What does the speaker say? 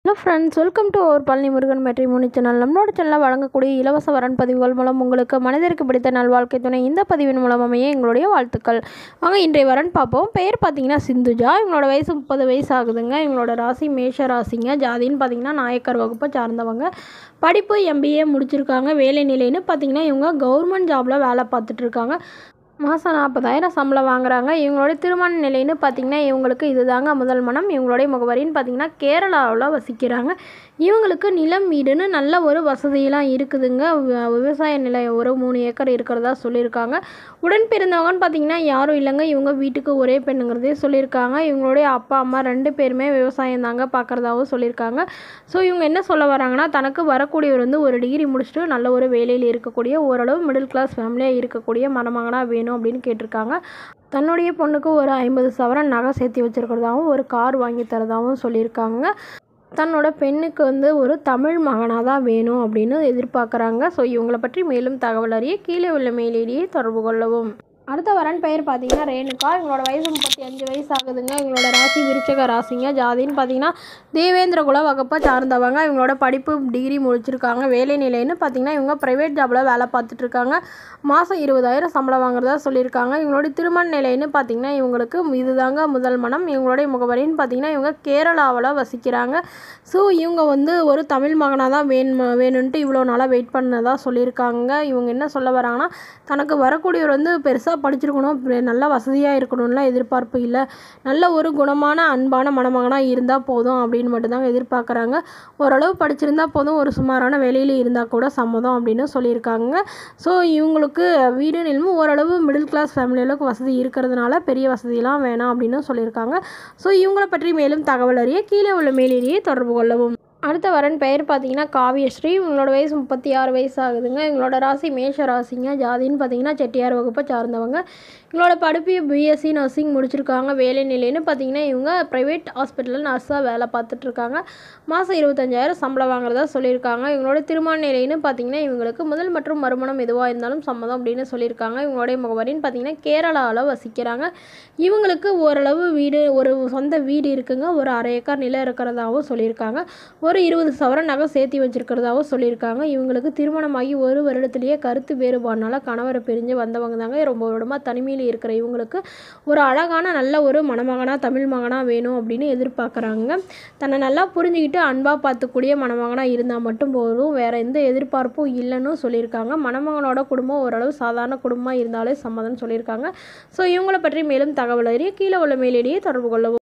hello friends welcome to our Palani Murugan matrimony channel நம்மளோட சேனலில் வழங்கக்கூடிய இலவச வரன் பதிவுகள் மூலம் உங்களுக்கு மனிதருக்கு பிடித்த நல்வாழ்க்கை துணை இந்த பதிவின் மூலம் அமைய எங்களுடைய வாழ்த்துக்கள் வாங்க இன்றைய வரன் பார்ப்போம் பெயர் பார்த்தீங்கன்னா சிந்துஜா இவங்களோட வயசு முப்பது வயசு ஆகுதுங்க இவங்களோட ராசி மேஷ ராசிங்க ஜாதின்னு பார்த்தீங்கன்னா நாயக்கர் வகுப்பை சார்ந்தவங்க படிப்பு எம்பிஏ முடிச்சிருக்காங்க வேலை நிலைன்னு பார்த்தீங்கன்னா இவங்க கவர்மெண்ட் ஜாபில் வேலை பார்த்துட்டு இருக்காங்க மாதம் நாற்பதாயிரம் சம்பளம் வாங்குறாங்க இவங்களோட திருமண நிலைன்னு பார்த்தீங்கன்னா இவங்களுக்கு இதுதாங்க முதல் மனம் இவங்களுடைய முகவரின்னு பார்த்தீங்கன்னா கேரளாவில் வசிக்கிறாங்க இவங்களுக்கு நிலம் வீடுன்னு நல்ல ஒரு வசதியெல்லாம் இருக்குதுங்க வ- விவசாய நிலம் ஒரு மூணு ஏக்கர் இருக்கிறதா சொல்லியிருக்காங்க உடன் பிறந்தவங்கன்னு பார்த்தீங்கன்னா யாரும் இல்லைங்க இவங்க வீட்டுக்கு ஒரே பெண்ணுங்கிறதே சொல்லியிருக்காங்க இவங்களுடைய அப்பா அம்மா ரெண்டு பேருமே விவசாயம் தாங்க பார்க்குறதாவும் சொல்லியிருக்காங்க ஸோ இவங்க என்ன சொல்ல வராங்கன்னா தனக்கு வரக்கூடியவர் வந்து ஒரு டிகிரி முடிச்சுட்டு நல்ல ஒரு வேலையில் இருக்கக்கூடிய ஓரளவு மிடில் கிளாஸ் ஃபேமிலியாக இருக்கக்கூடிய மணமகனாக வேணும் அப்படின்னு கேட்டிருக்காங்க தன்னுடைய பொண்ணுக்கு ஒரு ஐம்பது சவரன் நகை சேர்த்து வச்சுருக்கிறதாவும் ஒரு கார் வாங்கி தரதாகவும் சொல்லியிருக்காங்க தன்னோட பெண்ணுக்கு வந்து ஒரு தமிழ் மகனாக தான் வேணும் அப்படின்னு எதிர்பார்க்குறாங்க ஸோ இவங்களை பற்றி மேலும் தகவல் அறிய கீழே உள்ள மெயிலேயே தொடர்பு கொள்ளவும் அடுத்த வரன் பெயர் பார்த்தீங்கன்னா ரேணுகா இவங்களோட வயசு முப்பத்தி அஞ்சு வயசு ஆகுதுங்க இவங்களோட ராசி விருச்சக ராசிங்க ஜாதின்னு பார்த்தீங்கன்னா தேவேந்திர குல வகுப்பை சார்ந்தவங்க இவங்களோட படிப்பு டிகிரி முடிச்சிருக்காங்க வேலை நிலைன்னு பார்த்தீங்கன்னா இவங்க ப்ரைவேட் ஜாபில் வேலை பார்த்துட்டு இருக்காங்க மாதம் இருபதாயிரம் சம்பளம் வாங்குறதா சொல்லியிருக்காங்க இவங்களுடைய திருமண நிலைன்னு பார்த்தீங்கன்னா இவங்களுக்கு இதுதாங்க முதல் மனம் இவங்களுடைய முகவரின்னு பார்த்தீங்கன்னா இவங்க கேரளாவில் வசிக்கிறாங்க ஸோ இவங்க வந்து ஒரு தமிழ் மகனாக தான் வேணும் வேணும்ன்ட்டு இவ்வளோ நாளாக வெயிட் பண்ணதா சொல்லியிருக்காங்க இவங்க என்ன சொல்ல வராங்கன்னா தனக்கு வரக்கூடியவர் வந்து பெருசாக படிச்சிருக்கணும் பெ- நல்ல வசதியாக இருக்கணும்லாம் எதிர்பார்ப்பு இல்லை நல்ல ஒரு குணமான அன்பான மணமகனாக இருந்தால் போதும் அப்படின்னு மட்டும்தாங்க எதிர்பார்க்குறாங்க ஓரளவு படிச்சிருந்தா போதும் ஒரு சுமாரான வேலையில் இருந்தால் கூட சம்மதம் அப்படின்னு சொல்லியிருக்காங்க ஸோ இவங்களுக்கு வீடு நிலமும் ஓரளவு மிடில் கிளாஸ் ஃபேமிலி அளவுக்கு வசதி இருக்கிறதுனால பெரிய வசதியெல்லாம் வேணாம் அப்படின்னு சொல்லியிருக்காங்க ஸோ இவங்களை பற்றி மேலும் தகவல் அறிய கீழே உள்ள மேலேயே தொடர்பு கொள்ளவும் அடுத்த வரன் பெயர் பார்த்தீங்கன்னா காவியஸ்ரீ இவங்களோட வயசு முப்பத்தி ஆறு வயசு ஆகுதுங்க இவங்களோட ராசி மேஷ ராசிங்க ஜாதின்னு பார்த்தீங்கன்னா செட்டியார் வகுப்பை சார்ந்தவங்க இவங்களோட படிப்பு பிஎஸ்சி நர்சிங் முடிச்சிருக்காங்க வேலை நிலைன்னு பார்த்தீங்கன்னா இவங்க ப்ரைவேட் ஹாஸ்பிட்டலில் நர்ஸாக வேலை பார்த்துட்டு இருக்காங்க மாதம் இருபத்தஞ்சாயிரம் சம்பளம் வாங்குறதா சொல்லியிருக்காங்க இவங்களோட திருமண நிலைன்னு பார்த்தீங்கன்னா இவங்களுக்கு முதல் மற்றும் மறுமணம் எதுவாக இருந்தாலும் சம்மதம் அப்படின்னு சொல்லியிருக்காங்க இவங்களுடைய முகவரின்னு பார்த்தீங்கன்னா கேரளாவில் வசிக்கிறாங்க இவங்களுக்கு ஓரளவு வீடு ஒரு சொந்த வீடு இருக்குங்க ஒரு அரை ஏக்கர் நிலம் இருக்கிறதாவும் சொல்லியிருக்காங்க ஒரு இருபது சவரன் நகை சேர்த்தி வச்சிருக்கிறதாவும் சொல்லியிருக்காங்க இவங்களுக்கு திருமணமாகி ஒரு வருடத்திலேயே கருத்து வேறுபாடுனால கணவரை பிரிஞ்சு வந்தவங்க தாங்க ரொம்ப வருடமாக தனிமையில் இருக்கிற இவங்களுக்கு ஒரு அழகான நல்ல ஒரு மணமகனாக தமிழ் மகனாக வேணும் அப்படின்னு எதிர்பார்க்குறாங்க தன்னை நல்லா புரிஞ்சுக்கிட்டு அன்பாக பார்த்துக்கூடிய மணமகனாக இருந்தால் மட்டும் போதும் வேறு எந்த எதிர்பார்ப்பும் இல்லைன்னு சொல்லியிருக்காங்க மணமகனோட குடும்பம் ஓரளவு சாதாரண குடும்பமாக இருந்தாலே சம்மதம்னு சொல்லியிருக்காங்க ஸோ இவங்களை பற்றி மேலும் தகவல் அறிய கீழே உள்ள மேலேயே தொடர்பு கொள்ளவும்